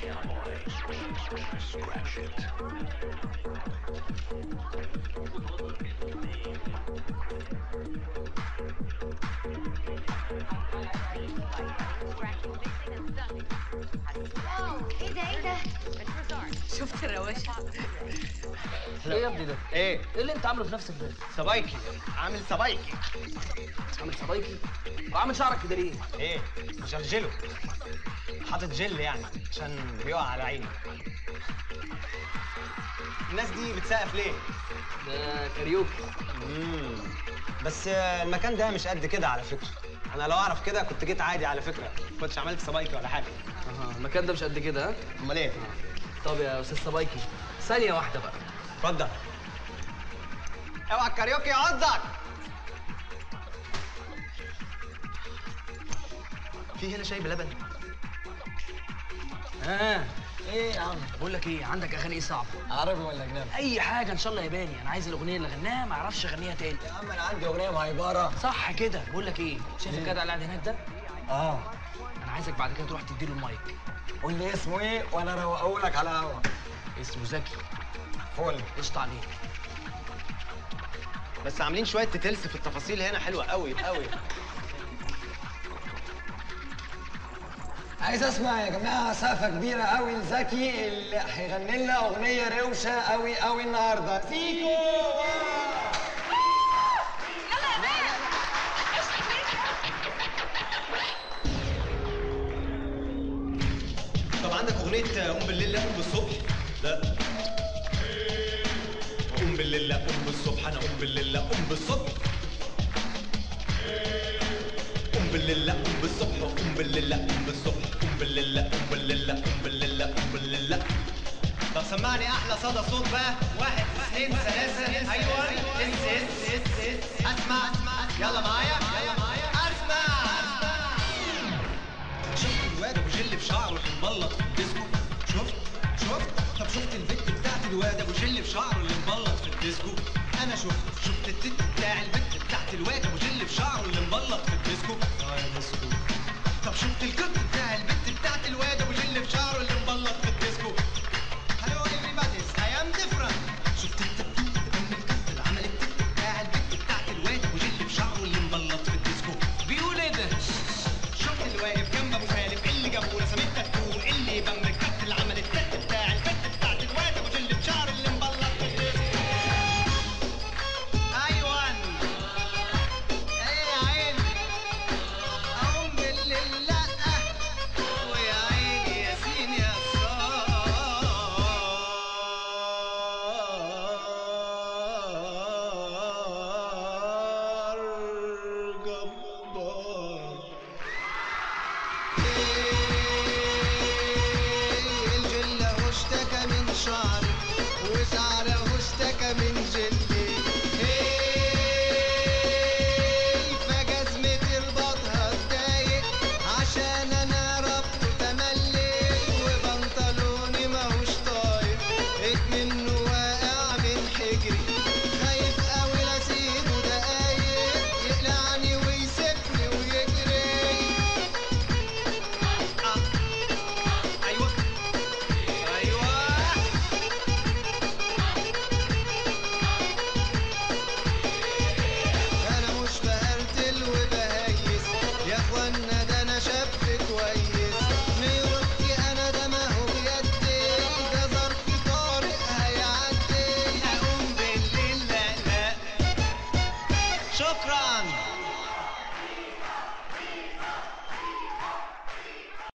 Scratch it. ايه ده ايه ده شفت الرواشة ايه يا ابني ده؟ ايه ايه اللي انت عامله في نفسك ده؟ سبايكي عامل سبايكي عامل سبايكي؟ وعامل شعرك كده ليه؟ ايه مجلجله حاطط جل يعني عشان بيقع على عيني الناس دي بتسقف ليه ده كاريوكي امم بس آه، المكان ده مش قد كده على فكره انا لو اعرف كده كنت جيت عادي على فكره كنتش عملت سبايكي ولا حاجه اها المكان ده مش قد كده ها؟ امال ايه طب يا استاذ سبايكي ثانية واحدة بقى اتفضل اوعى الكاريوكي يعضك في هنا شاي بلبن اه ايه يا عم بقول لك ايه عندك اغاني ايه صعبة؟ عربي ولا اجنبي اي حاجة ان شاء الله ياباني انا عايز الاغنية اللي غناها ما اعرفش اغنيها تاني يا عم انا عندي اغنيه مهيبره صح كده بقول لك ايه شايف الجدع اللي قاعد هناك ده؟ اه انا عايزك بعد كده تروح تديله المايك قول لي اسمه ايه وانا اروقه لك على هوا اسمه زكي فل قشطة عليك بس عاملين شويه تتلس في التفاصيل هنا حلوه قوي قوي عايز اسمع يا جماعه سقفه كبيره قوي لزكي اللي هيغني لنا اغنيه روشه قوي قوي النهارده فيكو طب عندك اغنيه قوم بالليل لا قوم بالصبح لا قوم بالليل لا قوم بالصبح انا قوم بالليل لا قوم بالصبح قوم بالليل لا قوم بالصبح قوم بالليل لا قوم بالصبح قوم بالليل لا قوم بالليل لا قوم بالليل لا قوم بالليل لا طب سمعني احلى صدى صوت بقى واحد اثنين ثلاثة ايوه اس اس اس اس اسمع يلا معايا يلا معايا اسمع شفت الواد ابو جل في شعره اللي مبلط في الديسكو شفت شفت طب شفت البت بتاعت الواد ابو جل في شعره اللي مبلط في الديسكو انا شفت شفت التت بتاع البت بتاعت الواد ابو جل في شعره اللي مبلط في الديسكو اه يا ديسكو طب شفت الكت بتاع البت بتاعت الواد ابو جل في شعره اللي مبلط في الديسكو هلو everybody I am different شفت التت ام الكت اللي عمل التت بتاع البت بتاعت الواد ابو جل في شعره اللي مبلط في الديسكو بيقول ايه ده؟ شفت اللي واقف جنب ابو سالم اللي جابه رسم التاتو اللي بم الكت اللي عمل التت بتاع البت بتاعت الواد ابو جل بشعر اللي مبلط في الديسكو ايوه ايه يا عيني اقوم بالليل لا ويا عيني ياسين يا صار جبار الجلة اشتكى من شعري وشعره اشتكى من جلي فجزمة رباطها اتضايق عشان انا ربطه تملي وبنطلوني ماهوش طايق منه واقع من حجري خايف قوي لاسيبه دقايق يقلعني ويسيبني ويجري ايوه ايوه انا مش بهرتل وبهيس يا اخوانا ده انا شاب كويس ميرتي انا ده ما هو بيدي ده ظرف طارق هيعدي اقوم بالليل لا لا شكرا